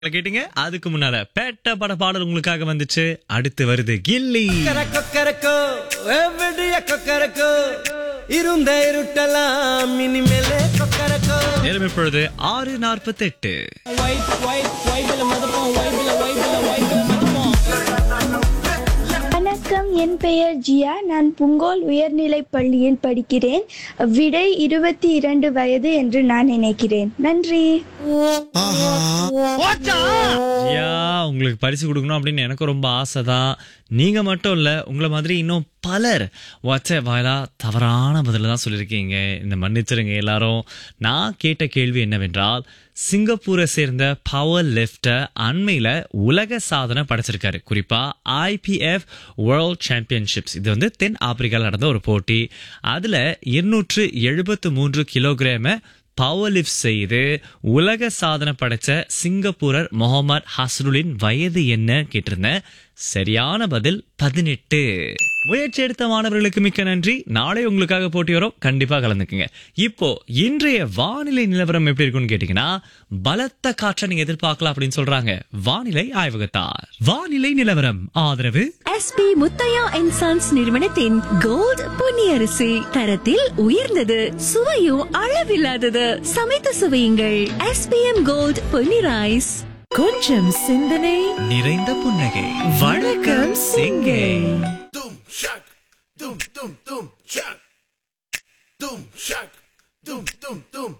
கேட்டீங்க அதுக்கு முன்னால பேட்ட பட பாடல் உங்களுக்காக வந்துச்சு அடுத்து வருது கில்லி கொக்கரக்கோ எவ்வடிய கொக்கரக்கோ இருந்த இருட்டலாம் இனிமேலே கொக்கரக்கோ நேரம் இப்பொழுது ஆறு நாற்பத்தி எட்டு வணக்கம் என் பெயர் ஜியா நான் புங்கோல் உயர்நிலைப் பள்ளியில் படிக்கிறேன் விடை இருபத்தி இரண்டு வயது என்று நான் நினைக்கிறேன் நன்றி ஐயா உங்களுக்கு பரிசு கொடுக்கணும் அப்படின்னு எனக்கு ரொம்ப ஆசை தான் நீங்க மட்டும் இல்ல உங்களை மாதிரி இன்னும் பலர் வாட்ஸ்அப் வாயிலா தவறான பதில தான் சொல்லியிருக்கீங்க இந்த மன்னிச்சிருங்க எல்லாரும் நான் கேட்ட கேள்வி என்னவென்றால் சிங்கப்பூரை சேர்ந்த பவர் லிஃப்டர் அண்மையில உலக சாதனை படைச்சிருக்காரு குறிப்பா ஐபிஎஃப் வேர்ல்ட் சாம்பியன்ஷிப்ஸ் இது வந்து தென் ஆப்பிரிக்காவில் நடந்த ஒரு போட்டி அதுல இருநூற்று எழுபத்து மூன்று கிலோகிராம பவர் லிஃப்ட் செய்து உலக சாதனை படைச்ச சிங்கப்பூரர் முகமது ஹஸ்ருலின் வயது என்ன கேட்டிருந்தேன் சரியான பதில் பதினெட்டு முயற்சி எடுத்த மாணவர்களுக்கு மிக்க நன்றி நாளை உங்களுக்காக போட்டி வரும் கண்டிப்பா கலந்துக்குங்க இப்போ இன்றைய வானிலை நிலவரம் எப்படி இருக்குன்னு கேட்டீங்கன்னா பலத்த காற்றை நீங்க எதிர்பார்க்கலாம் அப்படின்னு சொல்றாங்க வானிலை ஆய்வகத்தார் வானிலை நிலவரம் ஆதரவு எஸ்பி முத்தையா அண்ட் சன்ஸ் நிறுவனத்தின் கோல்ட் பொன்னியரிசி தரத்தில் உயர்ந்தது சுவையும் அளவில்லாதது சமைத்து சுவையுங்கள் எஸ்பிஎம் கோல்ட் பொன்னி ரைஸ் கொஞ்சம் சிந்தனை நிறைந்த புன்னகை வணக்கம் சிங்கை Doom shack, doom doom doom shack, doom shack, doom doom doom